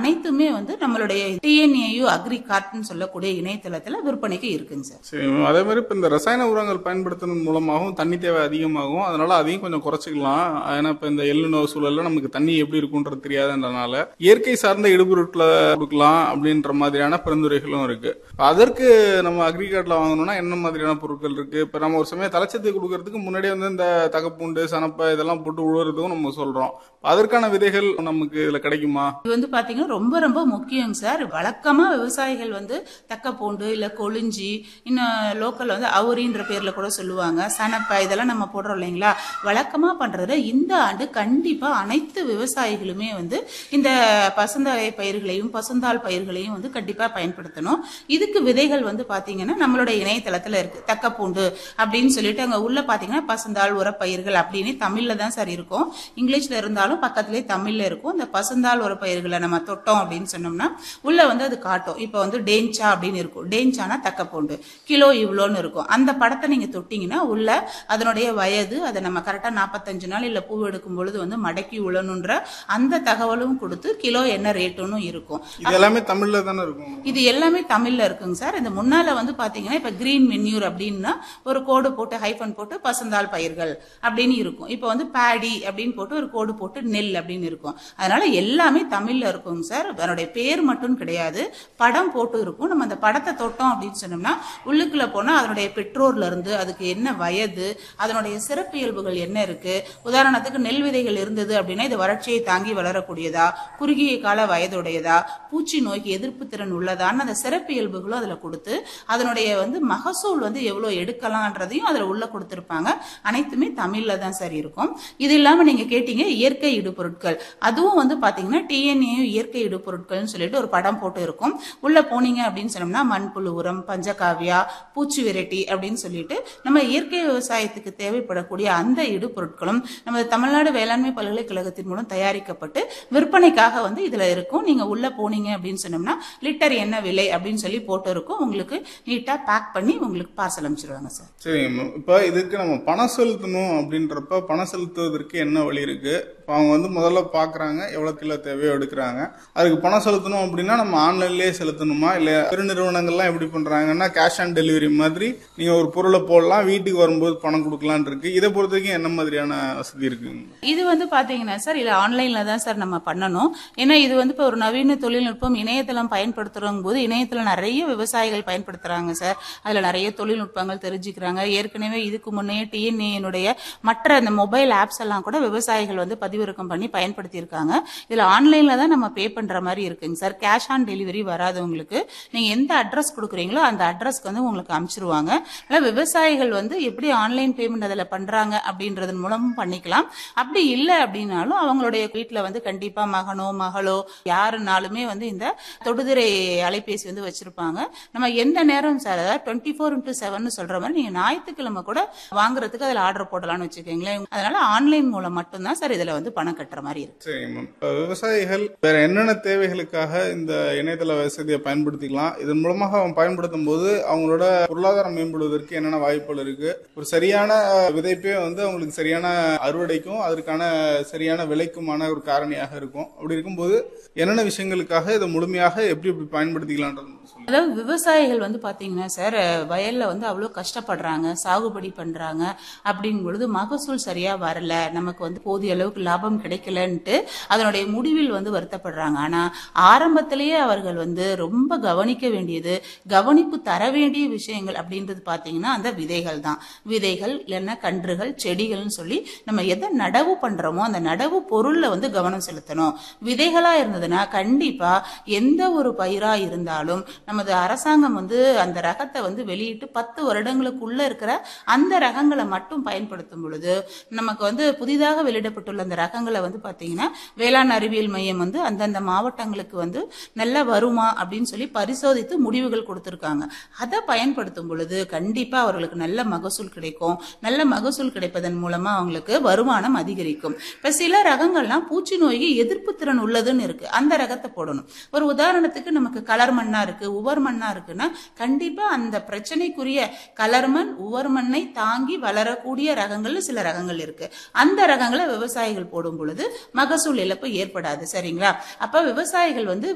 அனைத்துமே வந்து நம்மளுடைய டிஎன்ஏயு அக்ரி கார்ட்னு சொல்லக்கூடிய இணையதளத்துல விற்பனைக்கு இருக்குங்க சார் சரி அதே மாதிரி இப்போ இந்த ரசாயன உரங்கள் பயன்படுத்துறது மூலமாகவும் தண்ணி தேவை அதிகமாகும் அதனால அதையும் கொஞ்சம் குறைச்சிக்கலாம் ஏன்னா இப்போ இந்த எள்ளுநோ சூழல்ல நமக்கு தண்ணி எப்படி இருக்குன்றது தெரியாதுன்றனால இயற்கை சார்ந்த இடுபொருட்களை கொடுக்கலாம் அப்படின்ற மாதிரியான பரிந்துரைகளும் இருக்கு அதற்கு நம்ம அக்ரிகார்ட்ல வாங்கணும்னா என்ன மாதிரியான பொருட்கள் இருக்கு இப்போ நம்ம ஒரு சமயம் தலைச்சத்து கொடுக்கறதுக்கு முன்னாடியே வந்து இந்த தகப்பூண்டு சனப்பை இதெல்லாம் போட்டு உழுவுறதுக்கும் நம்ம சொல்றோம் அதற்கான விதைகள் நமக்கு இதுல கிடைக்குமா இது வந்து பாத்தீங்கன்னா ரொம்ப ரொம்ப முக்கியம் சார் வழக்கமா விவசாயிகள் வந்து தக்கப்பூண்டு இல்ல கொளிஞ்சி இன்னும் லோக்கல் வந்து அவுரின்ற பேர்ல கூட சொல்லுவாங்க சனப்பை இதெல்லாம் நம்ம போடுறோம் இல்லைங்களா வழக்கமா பண்றதுல இந்த ஆண்டு கண்டிப்பா அனைத்து விவசாயிகளுமே வந்து இந்த பசுந்தாழை பயிர்களையும் பசுந்தாள் பயிர்களையும் வந்து கண்டிப்பா பயன்படுத்தணும் இதுக்கு விதைகள் வந்து பாத்தீங்கன்னா நம்மளோட இணையதளத்துல இருக்கு தக்கப்பூண்டு அப்படின்னு சொல்லிட்டு அங்க உள்ள பாத்தீங்கன்னா பசுந்தாள் உரப்பயிர்கள் அப்படின்னு தமிழ்ல தான் சார் இருக்கும் இங்கிலீஷ்ல இருந்தாலும் பக்கத்துலயே தமிழ்ல இருக்கும் இந்த பசுந்தாள் உரப்பயிர்களை நம்ம தொட்டோம் அப்படின்னு சொன்னோம்னா உள்ள வந்து அது காட்டும் இப்போ வந்து டேஞ்சா அப்படின்னு இருக்கும் டேஞ்சானா தக்கப்பூண்டு கிலோ இவ்வளோன்னு இருக்கும் அந்த படத்தை நீங்க தொட்டீங்கன்னா உள்ள அதனுடைய வயது அதை நம்ம கரெக்டா நாற்பத்தஞ்சு நாள் இல்ல பூ எடுக்கும் பொழுது வந்து மடக்கி உழணுன்ற அந்த தகவலும் கொடுத்து கிலோ என்ன ரேட்டுன்னு இருக்கும் இது எல்லாமே தமிழ்ல தானே இருக்கும் இது எல்லாமே தமிழ்ல இருக்குங்க சார் இந்த முன்னால வந்து பாத்தீங்கன்னா இப்ப கிரீன் மென்யூர் அப்படின்னா ஒரு கோடு போட்டு ஹைஃபன் போட்டு பசுந்தாள் பயிர்கள் அப்படின்னு இருக்கும் இப்போ வந்து பேடி அப்படின்னு போட்டு ஒரு கோடு போட்டு நெல் அப்படின்னு இருக்கும் அதனால எல்லாமே தமிழ்ல இருக்குங்க சார் அதனுடைய பேர் மட்டும் கிடையாது படம் போட்டு இருக்கும் நம்ம அந்த படத்தை தொட்டோம் அப்படின்னு சொன்னோம்னா உள்ளுக்குள்ள போனா அதனுடைய பெற்றோர்ல இருந்து அதுக்கு என்ன வயது அதனுடைய சிறப்பியல்புகள் என்ன இருக்கு உதாரணத்துக்கு நெல் விதைகள் இருந்தது அப்படின்னா இது வறட்சியை தாங்கி வளரக்கூடியதா குறுகிய கால வயதுடையதா பூச்சி நோய்க்கு எதிர்ப்பு திறன் உள்ளதான்னு அந்த சிறப்பியல்புகளும் அதுல கொடுத்து அதனுடைய வந்து மகசூல் வந்து எவ்வளவு எடுக்கலாம்ன்றதையும் அதுல உள்ள கொடுத்திருப்பாங்க அனைத்துமே தமிழ்ல தான் சார் இருக்கும் இது இல்லாம நீங்க கேட்டீங்க இயற்கை இடுபொருட்கள் அதுவும் வந்து பாத்தீங்கன்னா டிஎன்ஏ இயற்கை இடுபொருட்கள்னு சொல்லிட்டு ஒரு படம் போட்டு இருக்கும் உள்ள போனீங்க அப்படின்னு சொன்னோம்னா மண்புழு உரம் பஞ்சகாவியா பூச்சி விரட்டி அப்படின்னு சொல்லிட்டு நம்ம இயற்கை விவசாயத்துக்கு தேவைப்படக்கூடிய அந்த இடுபொருட்களும் நம்ம தமிழ்நாடு வேளாண்மை பல்கலைக்கழகத்தின் மூலம் தயாரிக்கப்பட்டு விற்பனைக்காக வந்து இதுல இருக்கும் நீங்க உள்ள போனீங்க அப்படின்னு சொன்னோம்னா லிட்டர் என்ன விலை அப்படின்னு சொல்லி போட்டு இருக்கும் உங்களுக்கு நீட்டா பேக் பண்ணி உங்களுக்கு பார்சல் அனுப்பிச்சிருவாங்க சார் சரிங்க மேம் இப்போ இதுக்கு நம்ம பணம் செலுத்தணும் அப்படின்றப்ப பணம் செலுத்துவதற்கு என்ன வழி இருக்கு இப்போ அவங்க வந்து முதல்ல பார்க்குறாங்க எவ்வளோ கிலோ தேவையோ எடுக்கிறாங்க அதுக்கு பணம் செலுத்தணும் அப்படின்னா நம்ம ஆன்லைன்லேயே செலுத்தணுமா இல்லை பெருநிறுவனங்கள்லாம் எப்படி பண்ணுறாங்கன்னா கேஷ் ஆன் டெலிவரி மாதிரி நீங்கள் ஒரு பொருளை போடலாம் வீட்டுக்கு வரும்போது பணம் கொடுக்கலான் இருக்கு இதை பொறுத்த வரைக்கும் என்ன மாதிரியான வசதி இருக்குங்க இது வந்து பாத்தீங்கன்னா சார் இது ஆன்லைன்ல தான் சார் நம்ம பண்ணணும் ஏன்னா இது வந்து இப்போ ஒரு நவீன தொழில்நுட்பம் இணையதளம் பயன்படுத்துறோம் போது இணையத்துல நிறைய விவசாயிகள் பயன்படுத்துறாங்க சார் அதுல நிறைய தொழில்நுட்பங்கள் தெரிஞ்சுக்கிறாங்க ஏற்கனவே இதுக்கு முன்னே டிஎன்ஏனுடைய மற்ற அந்த மொபைல் ஆப்ஸ் எல்லாம் கூட விவசாயிகள் வந்து பதிவிறக்கம் பண்ணி பயன்படுத்தி இருக்காங்க இதுல ஆன்லைன்ல தான் நம்ம பே பண்ற மாதிரி இருக்குங்க சார் கேஷ் ஆன் டெலிவரி வராது உங்களுக்கு நீங்க எந்த அட்ரஸ் கொடுக்குறீங்களோ அந்த அட்ரஸ்க்கு வந்து உங்களுக்கு அனுப்பிச்சிருவாங்க அதனால விவசாயிகள் வந்து எப்படி ஆன்லைன் பேமெண்ட் அதுல பண்றாங்க அப்படின்றதன் மூலமும் பண்ணிக்கலாம் அப்படி இல்லை அப்படின்னாலும் அவங்களுடைய வீட்டுல வந்து கண்டிப்பா மகனோ மகளோ யாருனாலுமே வந்து இந்த தொடுதிரை அலைபேசி வந்து வச்சிருப்பாங்க நம்ம எந்த நேரம் சார் அதாவது டுவெண்ட்டி ஃபோர் இன்டூ செவன் சொல்ற மாதிரி நீங்க ஞாயிற்றுக்கிழமை கூட வாங்குறதுக்கு அதுல ஆர்டர் போடலாம்னு வச்சுக்கோங்களேன் அதனால ஆன்லைன் மூலம் மட்டும்தான் சார் இதுல வந்து பணம் கட்டுற மாதிரி இருக்கு சரிங்க மேம் இப்போ விவசாயிகள் வேற என்னென்ன தேவைகளுக்காக இந்த இணையதள வசதியை பயன்படுத்திக்கலாம் இதன் மூலமாக அவங்க பயன்படுத்தும் போது அவங்களோட பொருளாதாரம் மேம்படுவதற்கு என்னென்ன வாய்ப்புகள் இருக்கு ஒரு சரியான விதைப்பே வந்து அவங்களுக்கு சரியான அறுவடைக்கும் அதற்கான சரியான விலைக்குமான ஒரு காரணியாக இருக்கும் அப்படி இருக்கும்போது என்னென்ன விஷயங்களுக்காக இதை முழுமையாக எப்படி எப்படி பயன்படுத்திக்கலான்றது சொல்லுங்க அதாவது விவசாயிகள் வந்து பாத்தீங்கன்னா சார் வயல்ல வந்து அவ்வளவு கஷ்டப்படுறாங்க சாகுபடி பண்றாங்க அப்படிங்கும் பொழுது மகசூல் சரியா வரல நமக்கு வந்து போதிய அளவுக்கு லாபம் கிடைக்கலன்ட்டு அதனுடைய முடிவில் வந்து வருத்தப்படுறாங்க ஆனா ஆரம்பத்திலேயே அவர்கள் வந்து ரொம்ப கவனிக்க வேண்டியது கவனிப்பு தர வேண்டிய விஷயங்கள் அப்படின்றது பாத்தீங்கன்னா அந்த விதைகள் தான் விதைகள் இல்லைன்னா கன்றுகள் செடிகள்னு சொல்லி நம்ம எதை நடவு பண்றோமோ அந்த நடவு பொருள்ல வந்து கவனம் செலுத்தணும் விதைகளா இருந்ததுன்னா கண்டிப்பா எந்த ஒரு பயிரா இருந்தாலும் நமது அரசாங்கம் வந்து அந்த ரகத்தை வந்து வெளியிட்டு பத்து வருடங்களுக்குள்ள இருக்கிற அந்த ரகங்களை மட்டும் பயன்படுத்தும் பொழுது நமக்கு வந்து புதிதாக வெளியிடப்பட்டுள்ள அந்த ரகங்களை வந்து பாத்தீங்கன்னா வேளாண் அறிவியல் மையம் வந்து அந்தந்த மாவட்டங்களுக்கு வந்து நல்லா வருமா அப்படின்னு சொல்லி பரிசோதித்து முடிவுகள் கொடுத்திருக்காங்க அதை பயன்படுத்தும் பொழுது கண்டிப்பா அவர்களுக்கு நல்ல மகசூல் கிடைக்கும் நல்ல மகசூல் கிடைப்பதன் மூலமா அவங்களுக்கு வருமானம் அதிகரிக்கும் இப்ப சில ரகங்கள்லாம் பூச்சி நோய்க்கு எதிர்ப்பு திறன் உள்ளதுன்னு இருக்கு அந்த ரகத்தை போடணும் ஒரு உதாரணத்துக்கு நமக்கு கலர் மண்ணா இருக்கு உவர் மண்ணா இருக்குன்னா கண்டிப்பா அந்த பிரச்சனைக்குரிய கலர் மண் உவர் மண்ணை தாங்கி வளரக்கூடிய ரகங்கள்ல சில ரகங்கள் இருக்கு அந்த ரகங்களை விவசாயிகள் போடும் பொழுது மகசூல் இழப்பு ஏற்படாது சரிங்களா அப்ப விவசாயிகள் வந்து